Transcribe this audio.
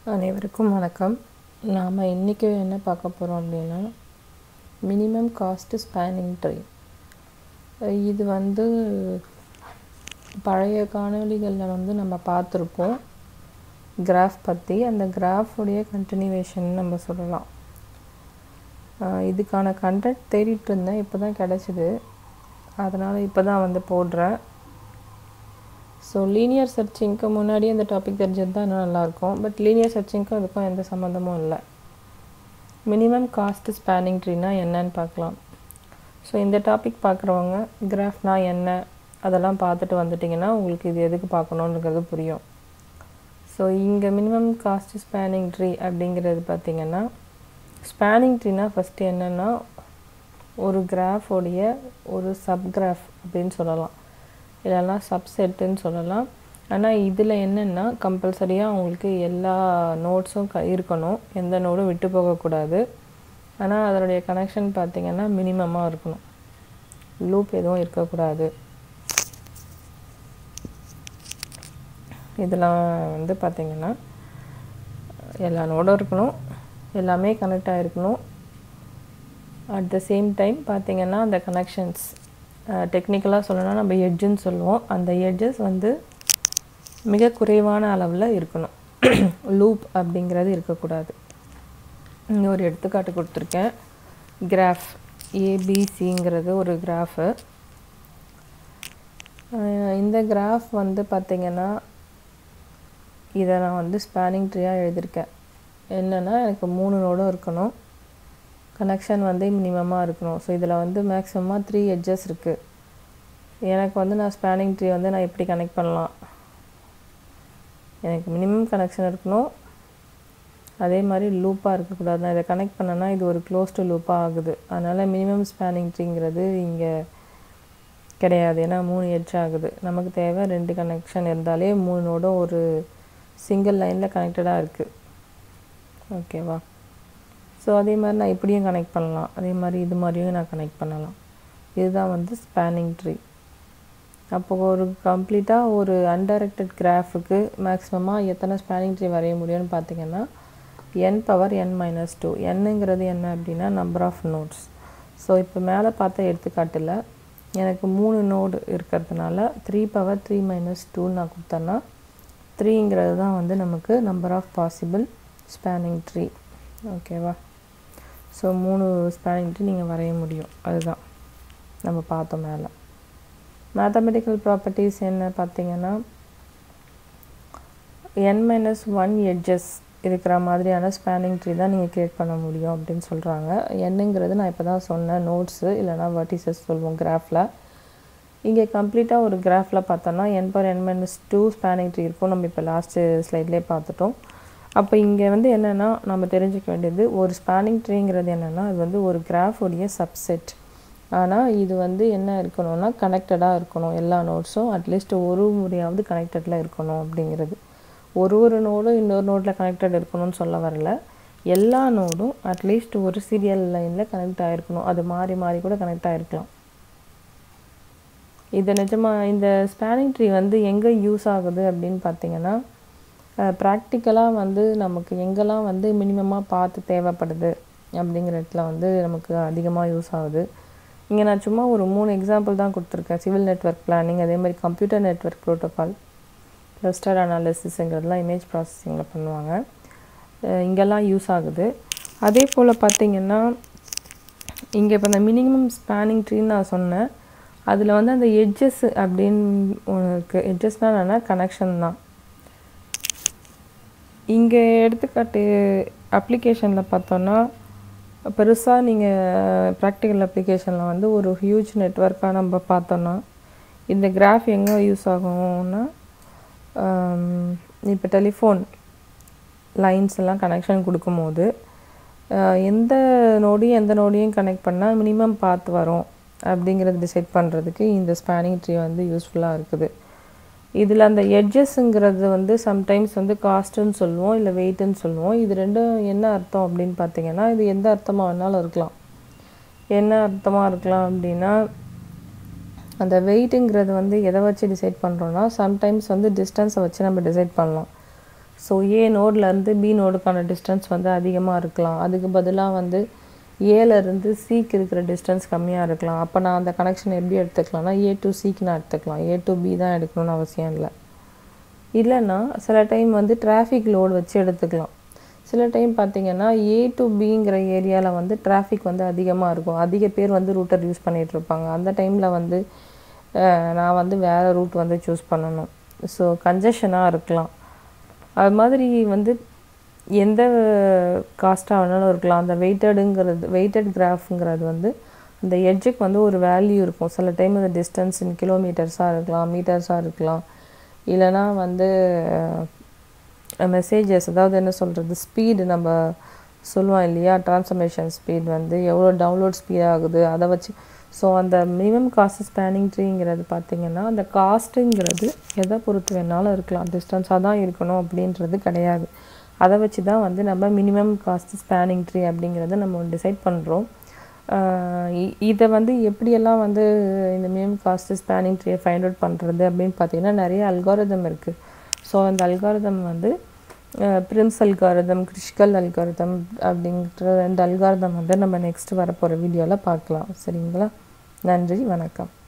அனைவருக்கும் வணக்கம் நாம் இன்றைக்கி என்ன பார்க்க போகிறோம் அப்படின்னா மினிமம் காஸ்ட் ஸ்பேனிங் ட்ரீ இது வந்து பழைய காணொளிகளில் வந்து நம்ம பார்த்துருப்போம் கிராஃப் பற்றி அந்த கிராஃபுடைய கண்டினியூவேஷன் நம்ம சொல்லலாம் அஹ் இதுக்கான கண்டென்ட் தேடிட்டு இருந்தேன் இப்போ தான் கிடச்சிது அதனால் இப்போ தான் வந்து போடுறேன் ஸோ லீனியர் சர்ச்சிங்க்கு முன்னாடி அந்த டாபிக் தெரிஞ்சது தான் இன்னும் நல்லாயிருக்கும் பட் லீனியர் சர்ச்சிங்க்கும் அதுக்கும் எந்த சம்மந்தமும் இல்லை மினிமம் காஸ்ட் ஸ்பேனிங் ட்ரீனா என்னன்னு பார்க்கலாம் ஸோ இந்த டாபிக் பார்க்குறவங்க கிராஃப்னா என்ன அதெல்லாம் பார்த்துட்டு வந்துட்டிங்கன்னா உங்களுக்கு இது எதுக்கு பார்க்கணுன்றது புரியும் ஸோ இங்கே மினிமம் காஸ்ட் ஸ்பேனிங் ட்ரீ அப்படிங்கிறது பார்த்திங்கன்னா ஸ்பேனிங் ட்ரீனா ஃபஸ்ட்டு என்னென்னா ஒரு கிராஃபோடைய ஒரு சப்கிராஃப் அப்படின்னு சொல்லலாம் இல்லைன்னா சப்செட்டுன்னு சொல்லலாம் ஆனால் இதில் என்னென்னா கம்பல்சரியாக உங்களுக்கு எல்லா நோட்ஸும் க இருக்கணும் எந்த நோடும் விட்டு போகக்கூடாது ஆனால் அதனுடைய கனெக்ஷன் பார்த்திங்கன்னா மினிமமாக இருக்கணும் லூப் எதுவும் இருக்கக்கூடாது இதில் வந்து பார்த்திங்கன்னா எல்லா நோடும் இருக்கணும் எல்லாமே கனெக்ட் ஆகிருக்கணும் அட் த சேம் டைம் பார்த்திங்கன்னா அந்த கனெக்ஷன்ஸ் டெக்னிக்கலாக சொல்லணும்னா நம்ம எட்ஜுன்னு சொல்லுவோம் அந்த எட்ஜஸ் வந்து மிக குறைவான அளவில் இருக்கணும் லூப் அப்படிங்கிறது இருக்கக்கூடாது இங்கே ஒரு எடுத்துக்காட்டு கொடுத்துருக்கேன் கிராஃப் ஏபிசிங்கிறது ஒரு கிராஃபு இந்த கிராஃப் வந்து பார்த்திங்கன்னா இதை நான் வந்து ஸ்பேனிங் ட்ரீயாக எழுதியிருக்கேன் என்னென்னா எனக்கு மூணு நோடும் இருக்கணும் கனெக்ஷன் வந்து மினிமமாக இருக்கணும் ஸோ இதில் வந்து மேக்ஸிமமாக த்ரீ எட்ஜஸ் இருக்குது எனக்கு வந்து நான் ஸ்பேனிங் ட்ரீ வந்து நான் எப்படி கனெக்ட் பண்ணலாம் எனக்கு மினிமம் கனெக்ஷன் இருக்கணும் அதே மாதிரி லூப்பாக இருக்கக்கூடாது நான் இதை கனெக்ட் பண்ணேன்னா இது ஒரு க்ளோஸ்டு லூப்பாக ஆகுது அதனால் மினிமம் ஸ்பேனிங் ட்ரீங்கிறது இங்கே கிடையாது ஏன்னா மூணு எட்ஜ் ஆகுது நமக்கு தேவை ரெண்டு கனெக்ஷன் இருந்தாலே மூணு நோடும் ஒரு சிங்கிள் லைனில் கனெக்டடாக இருக்குது ஓகேவா ஸோ அதே மாதிரி நான் இப்படியும் கனெக்ட் பண்ணலாம் அதே மாதிரி இது மாதிரியும் நான் கனெக்ட் பண்ணலாம் இதுதான் வந்து ஸ்பேனிங் ட்ரீ அப்போது ஒரு கம்ப்ளீட்டாக ஒரு அன்டைரக்டட் கிராஃபுக்கு மேக்ஸிமமாக எத்தனை ஸ்பேனிங் ட்ரீ வரைய முடியும்னு பார்த்தீங்கன்னா n power n minus two என்னங்கிறது என்ன அப்படின்னா நம்பர் ஆஃப் நோட்ஸ் ஸோ இப்போ மேலே பார்த்த எடுத்துக்காட்டில் எனக்கு மூணு நோடு இருக்கிறதுனால த்ரீ பவர் த்ரீ மைனஸ் டூன்னு நான் கொடுத்தேன்னா த்ரீங்கிறது தான் வந்து நமக்கு number of possible spanning tree ஓகேவா ஸோ மூணு ஸ்பேனிங் ட்ரீ நீங்கள் வரைய முடியும் அதுதான் நம்ம பார்த்தோம் மேலே மேத்தமெட்டிக்கல் ப்ராப்பர்ட்டிஸ் என்ன பார்த்தீங்கன்னா என் மைனஸ் ஒன் எட்ஜஸ் இருக்கிற மாதிரியான ஸ்பேனிங் ட்ரீ தான் நீங்கள் க்ரியேட் பண்ண முடியும் அப்படின்னு சொல்கிறாங்க என்னங்கிறது நான் இப்போ தான் சொன்னேன் நோட்ஸு இல்லைனா வர்டிசஸ் சொல்லுவோம் கிராஃபில் இங்கே கம்ப்ளீட்டாக ஒரு கிராஃபில் பார்த்தோன்னா n power n minus two spanning tree இருக்கும் நம்ம இப்போ லாஸ்ட்டு ஸ்லைட்லேயே பார்த்துட்டோம் அப்போ இங்கே வந்து என்னென்னா நம்ம தெரிஞ்சுக்க வேண்டியது ஒரு ஸ்பேனிங் ட்ரீங்கிறது என்னென்னா அது வந்து ஒரு கிராஃபுடைய சப்செட் ஆனால் இது வந்து என்ன இருக்கணும்னா கனெக்டடாக இருக்கணும் எல்லா நோட்ஸும் அட்லீஸ்ட் ஒரு முறையாவது கனெக்டடில் இருக்கணும் அப்படிங்கிறது ஒரு ஒரு நோடும் இன்னொரு நோட்டில் கனெக்டட் இருக்கணும்னு சொல்ல வரல எல்லா நோடும் அட்லீஸ்ட் ஒரு சீரியல் லைனில் கனெக்ட் ஆகிருக்கணும் அது மாறி மாறி கூட கனெக்ட் ஆகிருக்கலாம் இது நிஜமாக இந்த ஸ்பேனிங் ட்ரீ வந்து எங்கே யூஸ் ஆகுது அப்படின்னு பார்த்தீங்கன்னா ப்ராக்டிக்கலாக வந்து நமக்கு எங்கெல்லாம் வந்து மினிமமாக பார்த்து தேவைப்படுது அப்படிங்கிற இடத்துல வந்து நமக்கு அதிகமாக யூஸ் ஆகுது இங்கே நான் சும்மா ஒரு மூணு எக்ஸாம்பிள் தான் கொடுத்துருக்கேன் சிவில் நெட்ஒர்க் பிளானிங் அதே மாதிரி கம்ப்யூட்டர் நெட்ஒர்க் ப்ரோட்டோகால் கிளஸ்டர் அனாலிசிஸுங்கிறதுலாம் இமேஜ் ப்ராசஸிங்கில் பண்ணுவாங்க இங்கெல்லாம் யூஸ் ஆகுது அதே போல் பார்த்திங்கன்னா இங்கே இப்போ இந்த மினிமம் ஸ்பேனிங் ட்ரீன்னு நான் சொன்னேன் அதில் வந்து அந்த எட்ஜஸ் அப்படின்னு ஒன்று இருக்குது எட்ஜஸ்னால் என்னென்னா கனெக்ஷன் தான் இங்கே எடுத்துக்காட்டு அப்ளிகேஷனில் பார்த்தோன்னா பெருசாக நீங்கள் ப்ராக்டிக்கல் அப்ளிகேஷனில் வந்து ஒரு ஹியூஜ் நெட்ஒர்க்காக நம்ம பார்த்தோன்னா இந்த கிராஃப் எங்கே யூஸ் ஆகும்னா இப்போ டெலிஃபோன் லைன்ஸ் எல்லாம் கனெக்ஷன் கொடுக்கும்போது எந்த நோடியும் எந்த நோடியும் கனெக்ட் பண்ணால் மினிமம் பார்த்து வரும் அப்படிங்கிறத டிசைட் பண்ணுறதுக்கு இந்த ஸ்பேனிங் ட்ரீ வந்து யூஸ்ஃபுல்லாக இருக்குது இதில் அந்த எட்ஜஸ்ஸுங்கிறது வந்து சம்டைம்ஸ் வந்து காஸ்ட்டுன்னு சொல்லுவோம் இல்லை வெயிட்டுன்னு சொல்லுவோம் இது ரெண்டும் என்ன அர்த்தம் அப்படின்னு பார்த்தீங்கன்னா இது எந்த அர்த்தமாக வேணாலும் இருக்கலாம் என்ன அர்த்தமாக இருக்கலாம் அப்படின்னா அந்த வெயிட்டுங்கிறது வந்து எதை வச்சு டிசைட் பண்ணுறோன்னா சம்டைம்ஸ் வந்து டிஸ்டன்ஸை வச்சு நம்ம டிசைட் பண்ணலாம் ஸோ ஏ நோட்லேருந்து பி நோடுக்கான டிஸ்டன்ஸ் வந்து அதிகமாக இருக்கலாம் அதுக்கு பதிலாக வந்து ஏலேருந்து சிக்கு இருக்கிற டிஸ்டன்ஸ் கம்மியாக இருக்கலாம் அப்போ நான் அந்த கனெக்ஷன் எப்படி எடுத்துக்கலாம்னா ஏ டு சிக்கு நான் எடுத்துக்கலாம் ஏ டு பி தான் எடுக்கணும்னு அவசியம் இல்லை இல்லைன்னா சில டைம் வந்து டிராஃபிக் லோடு வச்சு எடுத்துக்கலாம் சில டைம் பார்த்தீங்கன்னா ஏ டு பிங்கிற ஏரியாவில் வந்து டிராஃபிக் வந்து அதிகமாக இருக்கும் அதிக பேர் வந்து ரூட்டர் யூஸ் பண்ணிகிட்டு இருப்பாங்க அந்த டைமில் வந்து அஹ், நான் வந்து வேறு ரூட் வந்து சூஸ் பண்ணணும் ஸோ கன்ஜஷனாக இருக்கலாம் அது மாதிரி வந்து எந்த காஸ்ட்டாக வேணாலும் இருக்கலாம் அந்த வெயிட்டடுங்கிறது வெயிட்டட் கிராஃப்ங்கிறது வந்து அந்த எட்ஜுக்கு வந்து ஒரு வேல்யூ இருக்கும் சில டைம் அந்த டிஸ்டன்ஸ் இன் கிலோமீட்டர்ஸாக இருக்கலாம் மீட்டர்ஸாக இருக்கலாம் இல்லைனா வந்து மெசேஜஸ் அதாவது என்ன சொல்கிறது ஸ்பீடு நம்ம சொல்லுவோம் இல்லையா ட்ரான்ஸ்ஃபர்மேஷன் ஸ்பீட் வந்து எவ்வளோ டவுன்லோட் ஸ்பீட் ஆகுது அதை வச்சு ஸோ அந்த மினிமம் காஸ்ட் ஸ்பேனிங் ட்ரீங்கிறது பார்த்தீங்கன்னா அந்த காஸ்ட்டுங்கிறது எதை பொறுத்து வேணாலும் இருக்கலாம் டிஸ்டன்ஸாக தான் இருக்கணும் அப்படின்றது கிடையாது அதை வச்சு தான் வந்து நம்ம மினிமம் காஸ்ட் ஸ்பேனிங் ட்ரீ அப்படிங்கிறத நம்ம டிசைட் பண்ணுறோம் இதை வந்து எப்படியெல்லாம் வந்து இந்த மினிமம் காஸ்ட் ஸ்பேனிங் ட்ரீயை ஃபைண்ட் அவுட் பண்ணுறது அப்படின்னு பார்த்தீங்கன்னா நிறைய அல்காரிதம் இருக்குது ஸோ அந்த அல்காரிதம் வந்து பிரிம்ஸ் அல்காரிதம் கிரிஷ்கல் அல்காரிதம் அப்படிங்கிற ரெண்டு அல்காரிதம் வந்து நம்ம நெக்ஸ்ட் வரப்போகிற வீடியோவில் பார்க்கலாம் சரிங்களா நன்றி வணக்கம்